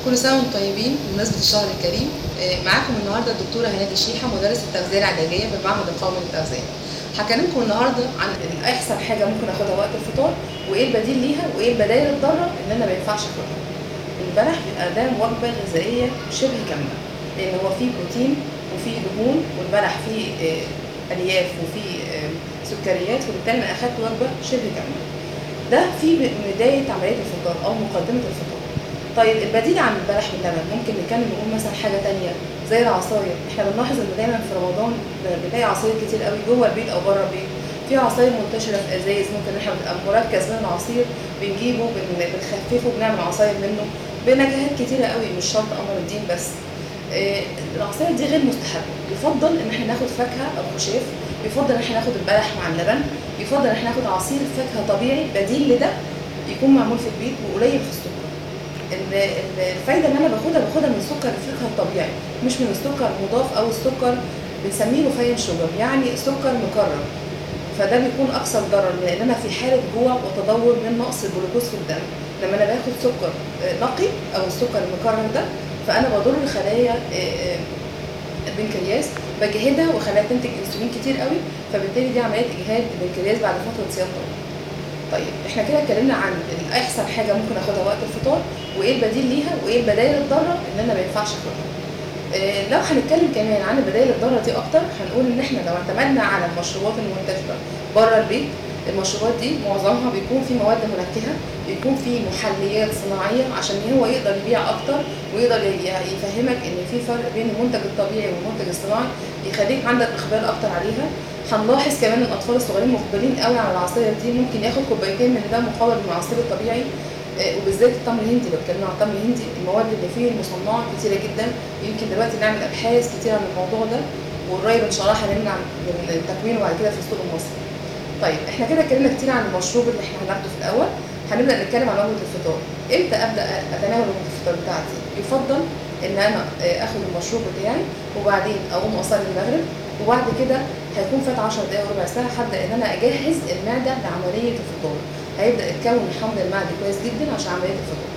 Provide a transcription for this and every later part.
كل سنه وانتم طيبين بمناسبه الشهر الكريم آه، معاكم النهارده الدكتوره هنادي شيحه مدرسه التغذيه العلاجيه بالمعهد القومي للتغذيه هكلمكم النهارده عن احسن حاجه ممكن اخدها وقت الفطار وايه البديل ليها وايه البدائل الضاره اللي انا ما ينفعش اخدها البلح بيبقى ده وجبه غذائيه شبه كامله لان هو فيه بروتين وفيه دهون والبلح فيه آه، الياف وفيه آه، سكريات وبالتالي انا اخدت وجبه شبه كامله ده في بدايه عمليه الفطار او مقدمه الفطار طيب البديل عن البلح باللبن ممكن نتكلم نقول مثلا حاجه تانية زي العصاير احنا بنلاحظ ان دايما في رمضان بنلاقي عصاير كتير قوي جوه البيت او بره البيت في عصاير منتشره في ازايز ممكن احنا بنبقى مركز من العصير بنجيبه بن- بنخففه بنعمل عصاير منه بنكهات كتيره قوي مش شرط امر الدين بس آه، العصاير دي غير مستحبه يفضل ان احنا ناخد فاكهه او خشاف يفضل ان احنا ناخد البلح مع اللبن يفضل ان احنا ناخد عصير فاكهه طبيعي بديل لده يكون معمول في البيت وقليل في السكر ال- ال- الفايده اللي انا باخدها باخدها من سكر الفاكهه الطبيعي مش من السكر المضاف او السكر بنسميه رفيع شوجر يعني سكر مكرر فده بيكون اكثر ضرر لان انا في حاله جوع وتدور من نقص الجلوكوز في الدم لما انا باخد سكر آه، نقي او السكر المكرر ده فانا بضر خلايا آه، آه، البنكرياس بجهدها وخلايا تنتج انسولين كتير قوي فبالتالي دي عمليه اجهاد البنكرياس بعد فتره صيام طويله طيب احنا كده اتكلمنا عن احسن حاجه ممكن اخدها وقت الفطار وايه البديل ليها وايه البدائل الضاره اللي انا ما ينفعش اخدها اه لو هنتكلم كمان عن البدائل الضاره دي اكتر هنقول ان احنا لو اعتمدنا على المشروبات المنتشره بره البيت المشروبات دي معظمها بيكون في مواد منكهه بيكون في محليات صناعيه عشان هو يقدر يبيع اكتر ويقدر ي- يفهمك ان في فرق بين المنتج الطبيعي والمنتج الصناعي يخليك عندك اقبال اكتر عليها هنلاحظ كمان ان الاطفال الصغيرين مقبلين قوي على العصاير دي ممكن ياخد كوبايتين من ده مقابل من العصير الطبيعي آه، وبالذات التمر الهندي لو اتكلمنا عن التمر الهندي المواد اللي فيه المصنعه كتيره جدا يمكن دلوقتي نعمل ابحاث كتير عن الموضوع ده وقريب ان شاء الله هنمنع من تكوينه بعد كده في السوق المصري. طيب احنا كده اتكلمنا كتير عن المشروب اللي احنا هناخده في الاول هنبدا نتكلم عن وجبه الفطار امتى ابدا اتناول وجبه الفطار بتاعتي يفضل ان انا آه، اخد المشروب بتاعي وبعدين اقوم اصلي المغرب وبعد كده هيكون فات 10 دقايق وربع ساعه هبدا ان انا اجهز المعده لعمليه الفطار هيبدا يتكون الحمض المعدي كويس جدا عشان عمليه الفطار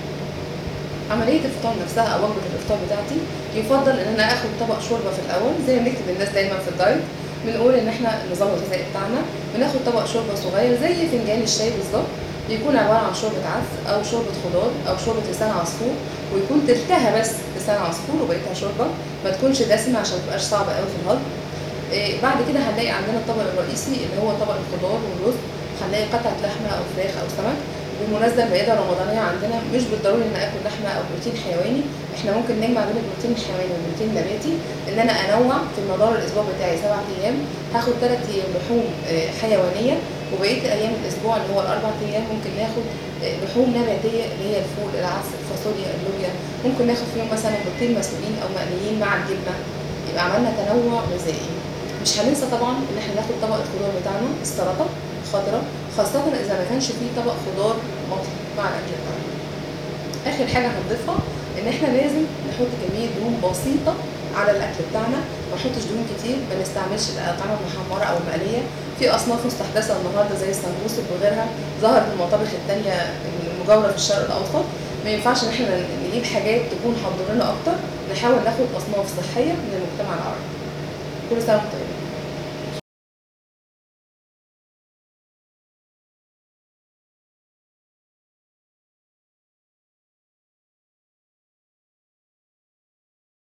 عمليه الفطار نفسها او وجبه الافطار بتاعتي يفضل ان انا اخد طبق شوربه في الاول زي ما بنكتب الناس دايما في الدايت بنقول ان احنا النظام الغذائي بتاعنا بناخد طبق شوربه صغير زي فنجان الشاي بالظبط يكون عباره عن شوربه عدس او شوربه خضار او شوربه لسان عصفور ويكون تلتها بس لسان عصفور وبقيتها شوربه ما تكونش دسمه عشان ما تبقاش صعبه قوي في الهضم إيه، بعد كده هنلاقي عندنا الطبق الرئيسي اللي هو طبق الخضار والرز هنلاقي قطعه لحمه او فراخ او سمك بالمناسبه المائده الرمضانيه عندنا مش بالضروري ان اكل لحمه او بروتين حيواني احنا ممكن نجمع بين البروتين الحيواني والبروتين النباتي ان انا انوع في مدار الاسبوع بتاعي سبع ايام هاخد ثلاث ايام لحوم آه، حيوانيه وبقيه ايام الاسبوع اللي هو الاربع ايام ممكن ناخد آه، لحوم نباتيه اللي هي الفول العدس الفاصوليا اللوبيا ممكن ناخد فيهم مثلا بيضتين مسلوقين او مقليين مع الجبنه يبقى عملنا تنوع غذائي مش هننسى طبعا ان احنا ناخد طبق الخضار بتاعنا السلطه خضراء خاصة إذا ما كانش فيه طبق خضار مطهي مع الأكل بتاعنا. آخر حاجة هنضيفها إن إحنا لازم نحط كمية دهون بسيطة على الأكل بتاعنا، ما نحطش دهون كتير، ما نستعملش الأطعمة المحمرة أو المقلية، في أصناف مستحدثة النهاردة زي السمبوسك وغيرها ظهرت في المطابخ التانية المجاورة في الشرق الأوسط، ما ينفعش إن إحنا نجيب حاجات تكون هتضرنا أكتر، نحاول ناخد أصناف صحية من المجتمع العربي. كل سنة وأنتم طيبين.